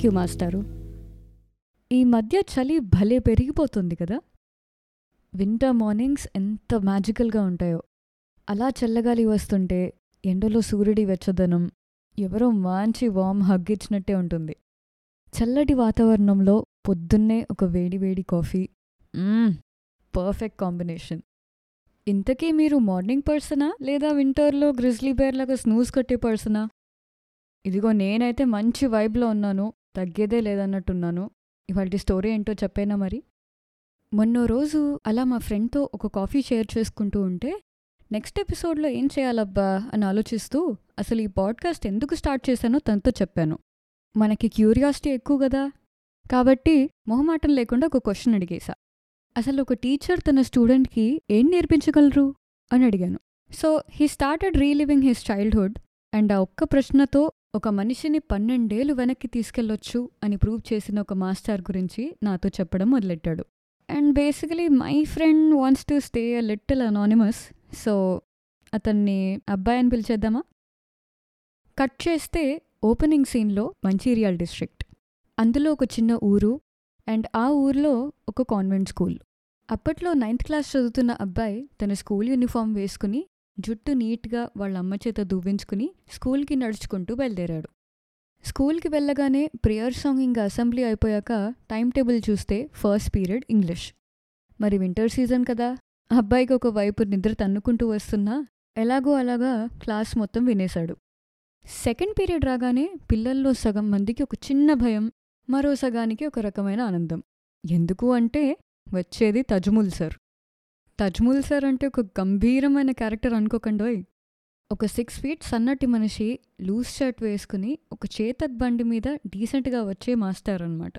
you మాస్టారు ఈ మధ్య చలి భలే పెరిగిపోతుంది కదా వింటర్ మార్నింగ్స్ ఎంత మ్యాజికల్గా ఉంటాయో అలా చల్లగాలి వస్తుంటే ఎండలో సూర్యుడి వెచ్చదనం ఎవరో మంచి వామ్ హగ్ ఇచ్చినట్టే ఉంటుంది చల్లటి వాతావరణంలో పొద్దున్నే ఒక వేడి వేడి కాఫీ మ్మ్, పర్ఫెక్ట్ కాంబినేషన్ ఇంతకీ మీరు మార్నింగ్ పర్సనా లేదా వింటర్లో గ్రిజ్లీ బేర్ లాగా స్నూజ్ కొట్టే పర్సనా ఇదిగో నేనైతే మంచి వైబ్లో ఉన్నాను తగ్గేదే లేదన్నట్టున్నాను ఇవాళ స్టోరీ ఏంటో చెప్పేనా మరి మొన్నో రోజు అలా మా ఫ్రెండ్తో ఒక కాఫీ షేర్ చేసుకుంటూ ఉంటే నెక్స్ట్ ఎపిసోడ్లో ఏం చేయాలబ్బా అని ఆలోచిస్తూ అసలు ఈ పాడ్కాస్ట్ ఎందుకు స్టార్ట్ చేశానో తనతో చెప్పాను మనకి క్యూరియాసిటీ ఎక్కువ కదా కాబట్టి మొహమాటం లేకుండా ఒక క్వశ్చన్ అడిగేశా అసలు ఒక టీచర్ తన స్టూడెంట్కి ఏం నేర్పించగలరు అని అడిగాను so he started reliving his childhood and ఆ ఒక్క ప్రశ్నతో ఒక మనిషిని పన్నెండేలు వెనక్కి తీసుకెళ్లొచ్చు అని ప్రూవ్ చేసిన ఒక మాస్టర్ గురించి నాతో చెప్పడం మొదలెట్టాడు and basically my friend wants to stay a little anonymous so అతన్ని అబ్బాయి అని పిలిచేద్దామా కట్ చేస్తే ఓపెనింగ్ సీన్లో మంచిర్యాల్ డిస్ట్రిక్ట్ అందులో ఒక చిన్న ఊరు అండ్ ఆ ఊర్లో ఒక కాన్వెంట్ స్కూల్ అప్పట్లో నైన్త్ క్లాస్ చదువుతున్న అబ్బాయి తన స్కూల్ యూనిఫామ్ వేసుకుని జుట్టు నీట్గా వాళ్ళ అమ్మ చేత దువ్వించుకుని స్కూల్కి నడుచుకుంటూ బయలుదేరాడు స్కూల్కి వెళ్ళగానే ప్రేయర్ సాంగ్ ఇంకా అసెంబ్లీ అయిపోయాక టైం టేబుల్ చూస్తే ఫస్ట్ పీరియడ్ ఇంగ్లీష్ మరి వింటర్ సీజన్ కదా అబ్బాయికి ఒక వైపు నిద్ర తన్నుకుంటూ వస్తున్నా ఎలాగో అలాగా క్లాస్ మొత్తం వినేశాడు సెకండ్ పీరియడ్ రాగానే పిల్లల్లో సగం మందికి ఒక చిన్న భయం మరో సగానికి ఒక రకమైన ఆనందం ఎందుకు అంటే వచ్చేది తజ్ముల్ సార్ తజ్ముల్ సార్ అంటే ఒక గంభీరమైన క్యారెక్టర్ అనుకోకండోయ్ ఒక సిక్స్ ఫీట్ సన్నటి మనిషి లూజ్ షర్ట్ వేసుకుని ఒక చేతక్ బండి మీద డీసెంట్గా వచ్చే మాస్టర్ అన్నమాట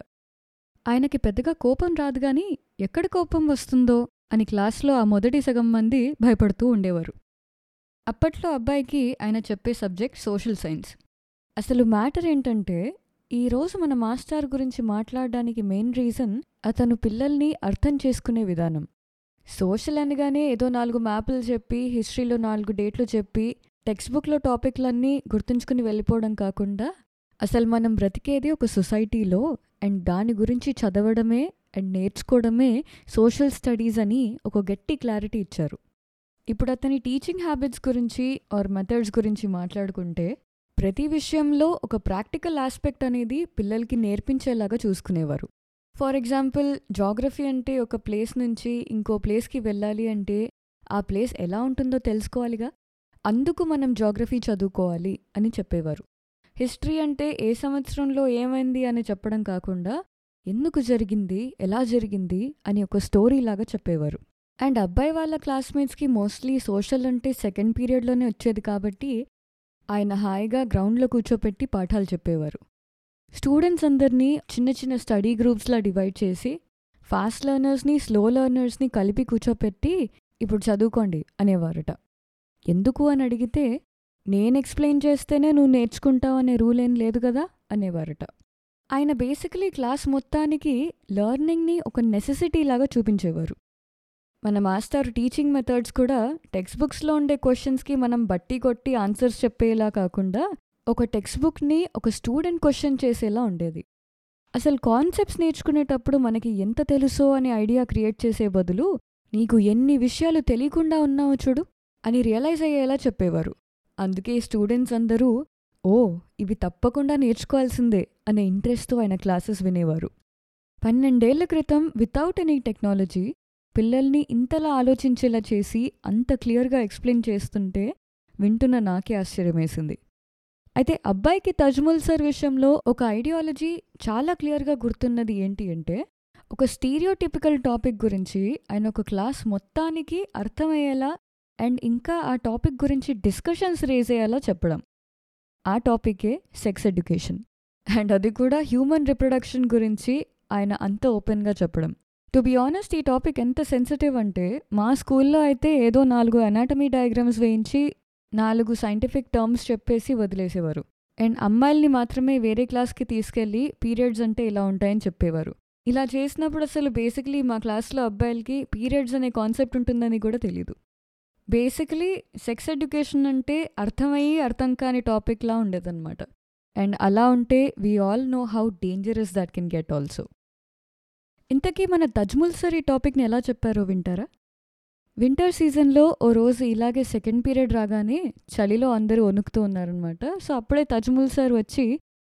ఆయనకి పెద్దగా కోపం రాదు గాని ఎక్కడ కోపం వస్తుందో అని క్లాస్లో ఆ మొదటి సగం మంది భయపడుతూ ఉండేవారు అప్పట్లో అబ్బాయికి ఆయన చెప్పే సబ్జెక్ట్ సోషల్ సైన్స్ అసలు మ్యాటర్ ఏంటంటే ఈరోజు మన మాస్టర్ గురించి మాట్లాడడానికి మెయిన్ రీజన్ అతను పిల్లల్ని అర్థం చేసుకునే విధానం సోషల్ అనగానే ఏదో నాలుగు మ్యాపులు చెప్పి హిస్టరీలో నాలుగు డేట్లు చెప్పి టెక్స్ట్ బుక్లో టాపిక్లన్నీ గుర్తుంచుకుని వెళ్ళిపోవడం కాకుండా అసలు మనం బ్రతికేది ఒక సొసైటీలో అండ్ దాని గురించి చదవడమే అండ్ నేర్చుకోవడమే సోషల్ స్టడీస్ అని ఒక గట్టి క్లారిటీ ఇచ్చారు ఇప్పుడు అతని టీచింగ్ హ్యాబిట్స్ గురించి ఆర్ మెథడ్స్ గురించి మాట్లాడుకుంటే ప్రతి విషయంలో ఒక ప్రాక్టికల్ ఆస్పెక్ట్ అనేది పిల్లలకి నేర్పించేలాగా చూసుకునేవారు ఫర్ ఎగ్జాంపుల్ జాగ్రఫీ అంటే ఒక ప్లేస్ నుంచి ఇంకో ప్లేస్కి వెళ్ళాలి అంటే ఆ ప్లేస్ ఎలా ఉంటుందో తెలుసుకోవాలిగా అందుకు మనం జాగ్రఫీ చదువుకోవాలి అని చెప్పేవారు హిస్టరీ అంటే ఏ సంవత్సరంలో ఏమైంది అని చెప్పడం కాకుండా ఎందుకు జరిగింది ఎలా జరిగింది అని ఒక స్టోరీ లాగా చెప్పేవారు అండ్ అబ్బాయి వాళ్ళ క్లాస్మేట్స్కి మోస్ట్లీ సోషల్ అంటే సెకండ్ పీరియడ్లోనే వచ్చేది కాబట్టి ఆయన హాయిగా గ్రౌండ్లో కూర్చోపెట్టి పాఠాలు చెప్పేవారు స్టూడెంట్స్ అందరినీ చిన్న చిన్న స్టడీ గ్రూప్స్లా డివైడ్ చేసి ఫాస్ట్ లెర్నర్స్ని స్లో లెర్నర్స్ని కలిపి కూర్చోపెట్టి ఇప్పుడు చదువుకోండి అనేవారట ఎందుకు అని అడిగితే నేను ఎక్స్ప్లెయిన్ చేస్తేనే నువ్వు నేర్చుకుంటావు అనే రూల్ ఏం లేదు కదా అనేవారట ఆయన బేసికలీ క్లాస్ మొత్తానికి లెర్నింగ్ని ఒక నెసెసిటీ లాగా చూపించేవారు మన మాస్టర్ టీచింగ్ మెథడ్స్ కూడా టెక్స్ట్ బుక్స్లో ఉండే క్వశ్చన్స్కి మనం బట్టి కొట్టి ఆన్సర్స్ చెప్పేలా కాకుండా ఒక టెక్స్ట్ బుక్ని ఒక స్టూడెంట్ క్వశ్చన్ చేసేలా ఉండేది అసలు కాన్సెప్ట్స్ నేర్చుకునేటప్పుడు మనకి ఎంత తెలుసో అనే ఐడియా క్రియేట్ చేసే బదులు నీకు ఎన్ని విషయాలు తెలియకుండా ఉన్నావో చూడు అని రియలైజ్ అయ్యేలా చెప్పేవారు అందుకే స్టూడెంట్స్ అందరూ ఓ ఇవి తప్పకుండా నేర్చుకోవాల్సిందే అనే ఇంట్రెస్ట్తో ఆయన క్లాసెస్ వినేవారు పన్నెండేళ్ల క్రితం వితౌట్ ఎనీ టెక్నాలజీ పిల్లల్ని ఇంతలా ఆలోచించేలా చేసి అంత క్లియర్గా ఎక్స్ప్లెయిన్ చేస్తుంటే వింటున్న నాకే ఆశ్చర్యమేసింది అయితే అబ్బాయికి తజ్ముల్ సర్ విషయంలో ఒక ఐడియాలజీ చాలా క్లియర్గా గుర్తున్నది ఏంటి అంటే ఒక స్టీరియోటిపికల్ టాపిక్ గురించి ఆయన ఒక క్లాస్ మొత్తానికి అర్థమయ్యేలా అండ్ ఇంకా ఆ టాపిక్ గురించి డిస్కషన్స్ రేజ్ అయ్యేలా చెప్పడం ఆ టాపికే సెక్స్ ఎడ్యుకేషన్ అండ్ అది కూడా హ్యూమన్ రిప్రొడక్షన్ గురించి ఆయన అంత ఓపెన్గా చెప్పడం టు బి ఆనెస్ట్ ఈ టాపిక్ ఎంత సెన్సిటివ్ అంటే మా స్కూల్లో అయితే ఏదో నాలుగు అనాటమీ డయాగ్రామ్స్ వేయించి నాలుగు సైంటిఫిక్ టర్మ్స్ చెప్పేసి వదిలేసేవారు అండ్ అమ్మాయిల్ని మాత్రమే వేరే క్లాస్కి తీసుకెళ్ళి పీరియడ్స్ అంటే ఇలా ఉంటాయని చెప్పేవారు ఇలా చేసినప్పుడు అసలు బేసిక్లీ మా క్లాస్లో అబ్బాయిలకి పీరియడ్స్ అనే కాన్సెప్ట్ ఉంటుందని కూడా తెలీదు బేసికలీ సెక్స్ ఎడ్యుకేషన్ అంటే అర్థమయ్యి అర్థం కాని టాపిక్లా ఉండేదన్నమాట అండ్ అలా ఉంటే we all know how dangerous that can get also ఇంతకీ మన తజ్ముల్ సార్ ఈ టాపిక్ని ఎలా చెప్పారో వింటారా వింటర్ సీజన్లో ఓ రోజు ఇలాగే సెకండ్ పీరియడ్ రాగానే చలిలో అందరూ వణుకుతూ ఉన్నారనమాట సో అప్పుడే తజ్ముల్ సార్ వచ్చి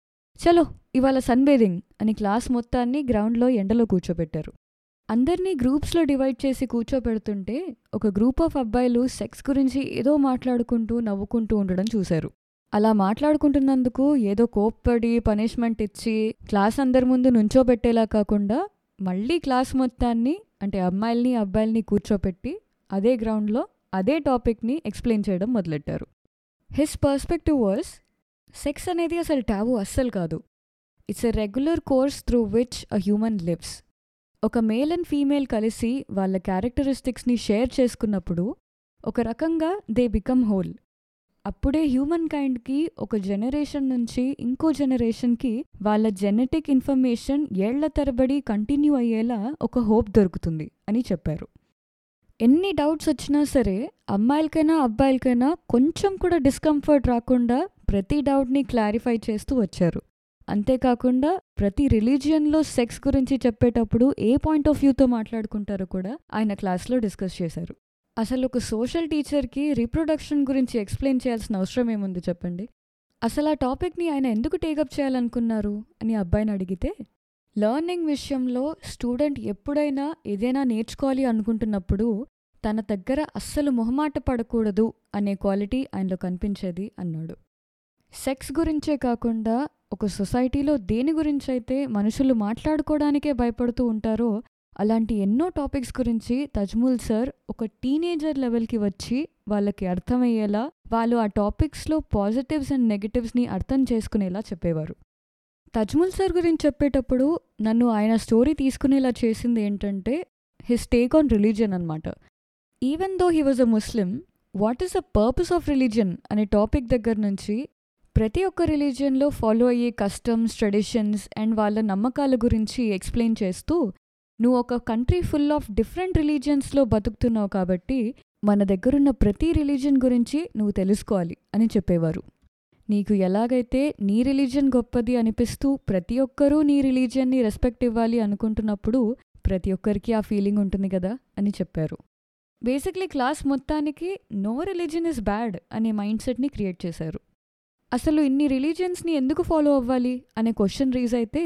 చలో ఇవాళ సన్ బేదింగ్ అని క్లాస్ మొత్తాన్ని గ్రౌండ్లో ఎండలో కూర్చోబెట్టారు అందరినీ గ్రూప్స్లో డివైడ్ చేసి కూర్చోపెడుతుంటే ఒక గ్రూప్ ఆఫ్ అబ్బాయిలు సెక్స్ గురించి ఏదో మాట్లాడుకుంటూ నవ్వుకుంటూ ఉండడం చూశారు అలా మాట్లాడుకుంటున్నందుకు ఏదో కోప్పడి పనిష్మెంట్ ఇచ్చి క్లాస్ అందరి ముందు నుంచోబెట్టేలా కాకుండా మళ్ళీ క్లాస్ మొత్తాన్ని అంటే అమ్మాయిల్ని అబ్బాయిల్ని కూర్చోపెట్టి అదే గ్రౌండ్లో అదే టాపిక్ని ఎక్స్ప్లెయిన్ చేయడం మొదలెట్టారు హిస్ పర్స్పెక్టివ్ వాస్ సెక్స్ అనేది అసలు టాబు అస్సలు కాదు it's a regular course through which a human lives ఒక మేల్ అండ్ ఫీమేల్ కలిసి వాళ్ళ క్యారెక్టరిస్టిక్స్ని షేర్ చేసుకున్నప్పుడు ఒక రకంగా దే బికమ్ హోల్ అప్పుడే హ్యూమన్ కైండ్కి ఒక జనరేషన్ నుంచి ఇంకో జనరేషన్కి వాళ్ళ జెనెటిక్ ఇన్ఫర్మేషన్ ఏళ్ల తరబడి కంటిన్యూ అయ్యేలా ఒక హోప్ దొరుకుతుంది అని చెప్పారు ఎన్ని డౌట్స్ వచ్చినా సరే అమ్మాయిలకైనా అబ్బాయిలకైనా కొంచెం కూడా డిస్కంఫర్ట్ రాకుండా ప్రతి డౌట్ని క్లారిఫై చేస్తూ వచ్చారు అంతేకాకుండా ప్రతి రిలీజియన్లో సెక్స్ గురించి చెప్పేటప్పుడు ఏ పాయింట్ ఆఫ్ వ్యూతో మాట్లాడుకుంటారో కూడా ఆయన క్లాస్లో డిస్కస్ చేశారు అసలు ఒక సోషల్ టీచర్కి రీప్రొడక్షన్ గురించి ఎక్స్ప్లెయిన్ చేయాల్సిన అవసరం ఏముంది చెప్పండి అసలు ఆ టాపిక్ని ఆయన ఎందుకు టేకప్ చేయాలనుకున్నారు అని అబ్బాయిని అడిగితే లర్నింగ్ విషయంలో స్టూడెంట్ ఎప్పుడైనా ఏదైనా నేర్చుకోవాలి అనుకుంటున్నప్పుడు తన దగ్గర అస్సలు మొహమాట పడకూడదు అనే క్వాలిటీ ఆయనలో కనిపించేది అన్నాడు సెక్స్ గురించే కాకుండా ఒక సొసైటీలో దేని గురించైతే మనుషులు మాట్లాడుకోవడానికే భయపడుతూ ఉంటారో అలాంటి ఎన్నో టాపిక్స్ గురించి తజ్ముల్ సార్ ఒక టీనేజర్ లెవెల్కి వచ్చి వాళ్ళకి అర్థమయ్యేలా వాళ్ళు ఆ టాపిక్స్లో పాజిటివ్స్ అండ్ నెగటివ్స్ని అర్థం చేసుకునేలా చెప్పేవారు తజ్ముల్ సార్ గురించి చెప్పేటప్పుడు నన్ను ఆయన స్టోరీ తీసుకునేలా చేసింది ఏంటంటే హిస్ టేక్ ఆన్ రిలీజియన్ అనమాట even though he was a Muslim what is the purpose of religion అనే టాపిక్ దగ్గర నుంచి ప్రతి ఒక్క రిలీజియన్లో ఫాలో అయ్యే కస్టమ్స్ ట్రెడిషన్స్ అండ్ వాళ్ళ నమ్మకాల గురించి ఎక్స్ప్లెయిన్ చేస్తూ నువ్వు ఒక కంట్రీ ఫుల్ ఆఫ్ డిఫరెంట్ రిలీజియన్స్లో బతుకుతున్నావు కాబట్టి మన దగ్గరున్న ప్రతి రిలీజియన్ గురించి నువ్వు తెలుసుకోవాలి అని చెప్పేవారు నీకు ఎలాగైతే నీ రిలీజియన్ గొప్పది అనిపిస్తూ ప్రతి ఒక్కరూ నీ రిలీజియన్ని రెస్పెక్ట్ ఇవ్వాలి అనుకుంటున్నప్పుడు ప్రతి ఒక్కరికి ఆ ఫీలింగ్ ఉంటుంది కదా అని చెప్పారు బేసిక్లీ క్లాస్ మొత్తానికి నో రిలీజియన్ ఇస్ బ్యాడ్ అనే మైండ్ సెట్ని క్రియేట్ చేశారు అసలు ఇన్ని రిలీజియన్స్ని ఎందుకు ఫాలో అవ్వాలి అనే క్వశ్చన్ రీజ్ అయితే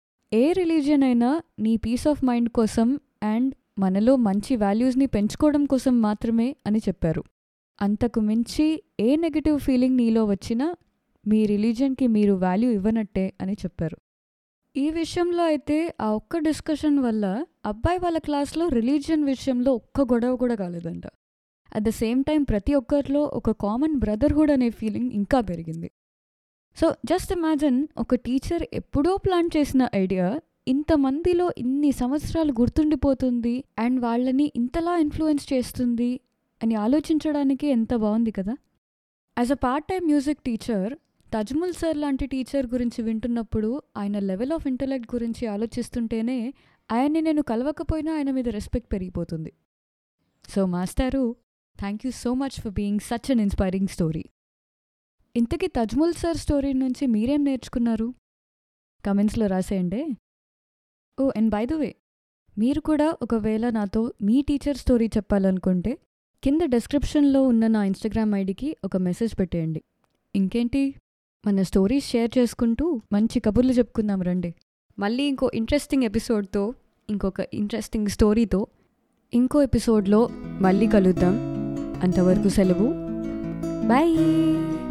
ఏ రిలీజియన్ అయినా నీ పీస్ ఆఫ్ మైండ్ కోసం అండ్ మనలో మంచి వాల్యూస్ని పెంచుకోవడం కోసం మాత్రమే అని చెప్పారు అంతకు మించి ఏ నెగటివ్ ఫీలింగ్ నీలో వచ్చినా మీ రిలీజియన్కి మీరు వాల్యూ ఇవ్వనట్టే అని చెప్పారు ఈ విషయంలో అయితే ఆ ఒక్క డిస్కషన్ వల్ల అబ్బాయి వాళ్ళ క్లాస్లో రిలీజియన్ విషయంలో ఒక్క గొడవ కూడా కాలేదంట అట్ ద సేమ్ టైం ప్రతి ఒక్కరిలో ఒక కామన్ బ్రదర్హుడ్ అనే ఫీలింగ్ ఇంకా పెరిగింది సో జస్ట్ ఇమాజిన్ ఒక టీచర్ ఎప్పుడో ప్లాన్ చేసిన ఐడియా ఇంతమందిలో ఇన్ని సంవత్సరాలు గుర్తుండిపోతుంది అండ్ వాళ్ళని ఇంతలా ఇన్ఫ్లుయెన్స్ చేస్తుంది అని ఆలోచించడానికి ఎంత బాగుంది కదా as a part time music teacher Tajmul sir లాంటి టీచర్ గురించి వింటున్నప్పుడు ఆయన లెవెల్ ఆఫ్ ఇంటలెక్ట్ గురించి ఆలోచిస్తుంటేనే ఆయన్ని నేను కలవకపోయినా ఆయన మీద రెస్పెక్ట్ పెరిగిపోతుంది సో మాస్టారు thank you so much for being such an inspiring story ఇంతకీ తజ్ముల్ సార్ స్టోరీ నుంచి మీరేం నేర్చుకున్నారు కమెంట్స్లో రాసేయండి oh and by the way మీరు కూడా ఒకవేళ నాతో మీ టీచర్ స్టోరీ చెప్పాలనుకుంటే కింద డిస్క్రిప్షన్లో ఉన్న నా ఇన్స్టాగ్రామ్ ఐడికి ఒక మెసేజ్ పెట్టేయండి ఇంకేంటి మన స్టోరీస్ షేర్ చేసుకుంటూ మంచి కబుర్లు చెప్పుకుందాం రండి మళ్ళీ ఇంకో ఇంట్రెస్టింగ్ ఎపిసోడ్తో ఇంకొక ఇంట్రెస్టింగ్ స్టోరీతో ఇంకో ఎపిసోడ్లో మళ్ళీ కలుద్దాం అంతవరకు సెలవు బాయ్